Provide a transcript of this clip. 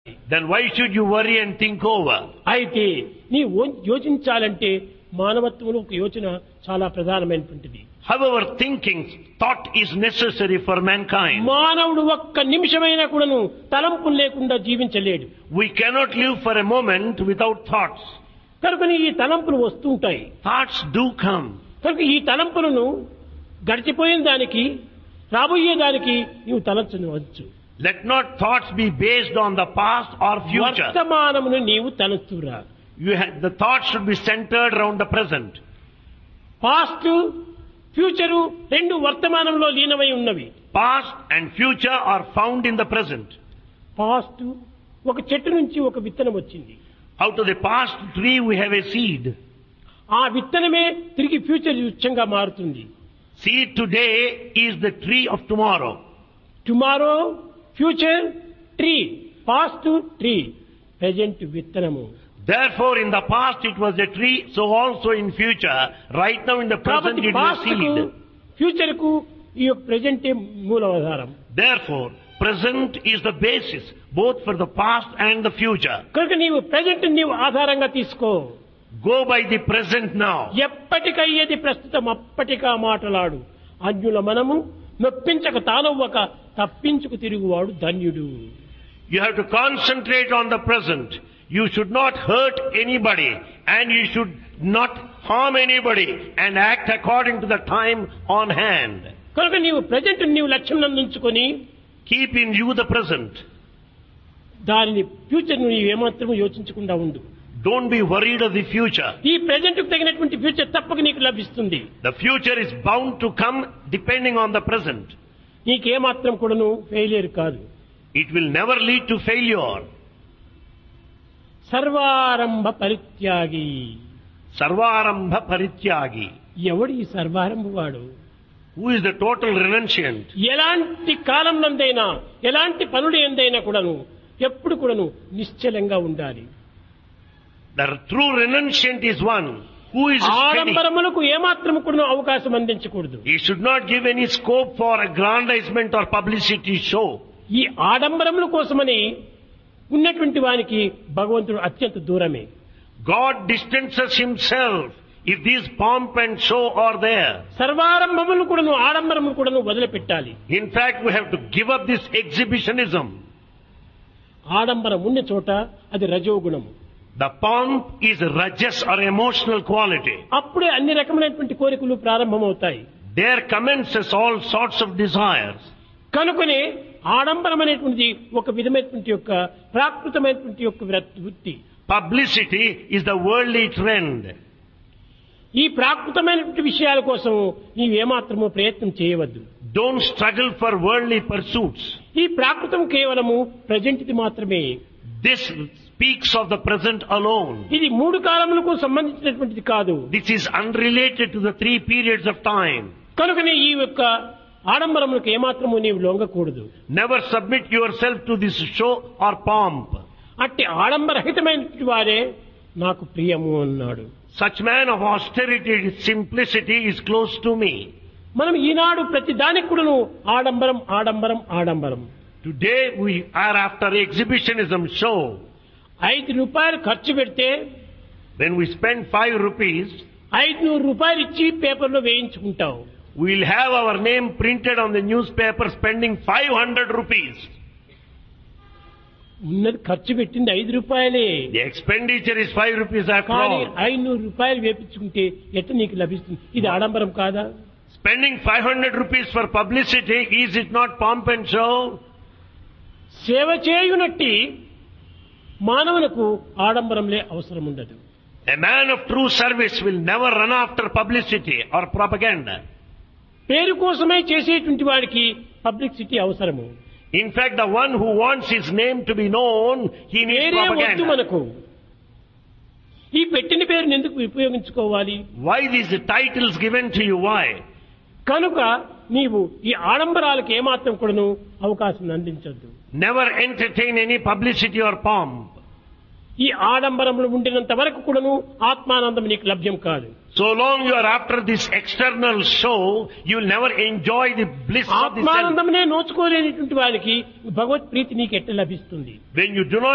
Then why should you worry and think over? అయితే నీ ఓ- యోచించాలంటే మానవత్వంలో ఒక యోచన చాలా ప్రధానమైనటువంటిది However, thinking, thought is necessary for mankind. మానవుడు ఒక్క నిమిషమైనా కూడాను తలంపులు లేకుండా జీవించలేడు We cannot live for a moment without thoughts. కనుక ఈ తలంపులు వస్తుంటాయి Thoughts do come. కనుక ఈ తలంపులను గడిచిపోయిన దానికి రాబోయే దానికి నీవు తలంచవచ్చు Let not thoughts be based on the past or future. వర్తమానమును నీవు తలస్తురా You ha- the thoughts should be centered around the present. Past future రెండు వర్తమానంలో లీనమై ఉన్నవి Past and future are found in the present. Past ఒక చెట్టు నుంచి ఒక విత్తనం వచ్చింది Out of the past tree we have a seed. ఆ విత్తనమే తిరిగి ఫ్యూచర్ వృక్షంగా మారుతుంది Seed today is the tree of tomorrow. Tomorrow future tree past tree present విత్తనము Therefore, in the past it was a tree, so also in future, right now in the present కాబట్టి it is a past కు seed. Future కు ఈ యొక్క ప్రజెంటే మూలాధారం Therefore, present is the basis both for the past and the future. కనుక నీవు present నీవు ఆధారంగా తీసుకో Go by the present now. ఎప్పటికయ్యేది ప్రస్తుతం అప్పటికా మాటలాడు అన్యుల మనము నొప్పించక తానవ్వక తప్పించుకు తిరుగువాడు ధన్యుడు You have to concentrate on the present. You should not hurt anybody and you should not harm anybody and act according to the time on hand. కనుక నీవు present నీవు లక్ష్యం నందుంచుకొని Keep in view the present. దానిని future నీవు ఏమాత్రం యోచించకుండా ఉండు Don't be worried of the future. ఈ ప్రజెంట్ కు తగినటువంటి ఫ్యూచర్ తప్పక నీకు లభిస్తుంది The future is bound to come depending on the present. నీకేమాత్రం కూడాను ఫెయిలియర్ కాదు It will never lead to failure. సర్వారంభ పరిత్యాగి Sarvarambha parityagi. ఎవడు ఈ సర్వారంభ వాడు Who is the total renunciant? ఎలాంటి కాలం నందైనా ఎలాంటి పనులు ఎందైనా కూడాను ఎప్పుడు కూడాను నిశ్చలంగా ఉండాలి The true renunciant is one who is steady. ఆడంబరములకు ఏమాత్రం కూడాను అవకాశం అందించకూడదు He should not give any scope for aggrandizement or publicity show. ఈ ఆడంబరముల కోసమని ఉన్నటువంటి వానికి భగవంతుడు అత్యంత దూరమే God distances himself if these pomp and show are there. సర్వారంభములు కూడాను ఆడంబరములు కూడాను వదిలిపెట్టాలి In fact, we have to give up this exhibitionism. ఆడంబరం ఉన్న చోట అది రజోగుణము The pomp is rajas or emotional quality. అప్పుడే అన్ని రకమైనటువంటి కోరికలు ప్రారంభమవుతాయి There commences all sorts of desires. కనుకనే ఆడంబరం అనేటువంటిది ఒక విధమైనటువంటి యొక్క ప్రాకృతమైనటువంటి యొక్క వృత్- వృత్తి Publicity is the worldly trend. ఈ ప్రాకృతమైనటువంటి విషయాల కోసం నీవేమాత్రము ప్రయత్నం చేయవద్దు Don't struggle for worldly pursuits. ఈ ప్రాకృతం కేవలము ప్రజెంట్ది మాత్రమే This speaks of the present alone. ఇది మూడు కాలములకు సంబంధించినటువంటిది కాదు This is unrelated to the three periods of time. కనుకనే ఈ యొక్క ఆడంబరములకు ఏమాత్రము నీవు లొంగకూడదు Never submit yourself to this show or pomp. అట్టి ఆడంబరహితమైనటువంటి వారే నాకు ప్రియము అన్నాడు Such man of austerity, simplicity is close to me. మనం ఈనాడు ప్రతి దానికి కూడాను ఆడంబరం ఆడంబరం ఆడంబరం Today we are after exhibitionism show. ఐదు రూపాయలు ఖర్చు పెడితే When we spend five rupees, ఐదు నూరు రూపాయలు ఇచ్చి పేపర్లో వేయించుకుంటావు we'll have our name printed on the newspaper spending 500 rupees. ఉన్నది ఖర్చు పెట్టింది ఐదు రూపాయలే The expenditure is five rupees after కానీ all. ఐనూరు రూపాయలు వేపించుకుంటే ఎట్ట నీకు లభిస్తుంది ఇది ఆడంబరం కాదా Spending 500 rupees for publicity, is it not pomp and show? సేవ చేయునట్టి మానవులకు ఆడంబరంలే అవసరం ఉండదు A man of true service will never run after publicity or propaganda. పేరు కోసమే చేసేటువంటి వాడికి పబ్లిసిటీ అవసరము In fact, the one who wants his name to be known, he needs పేరే వద్దు propaganda. మనకు ఈ పెట్టిన పేరుని ఎందుకు ఉపయోగించుకోవాలి Why these titles given to you? Why? కనుక నీవు ఈ ఆడంబరాలకు ఏమాత్రం కూడాను అవకాశం అందించొద్దు Never entertain any publicity or pomp. ఈ ఆడంబరములు ఉండినంత వరకు కూడాను ఆత్మానందం నీకు లభ్యం కాదు So long you are after this external show, you will never enjoy the bliss of the self. ఆత్మానందమునే నోచుకోలేనిటువంటి వారికి భగవత్ ప్రీతి నీకు ఎట్లా లభిస్తుంది When you do not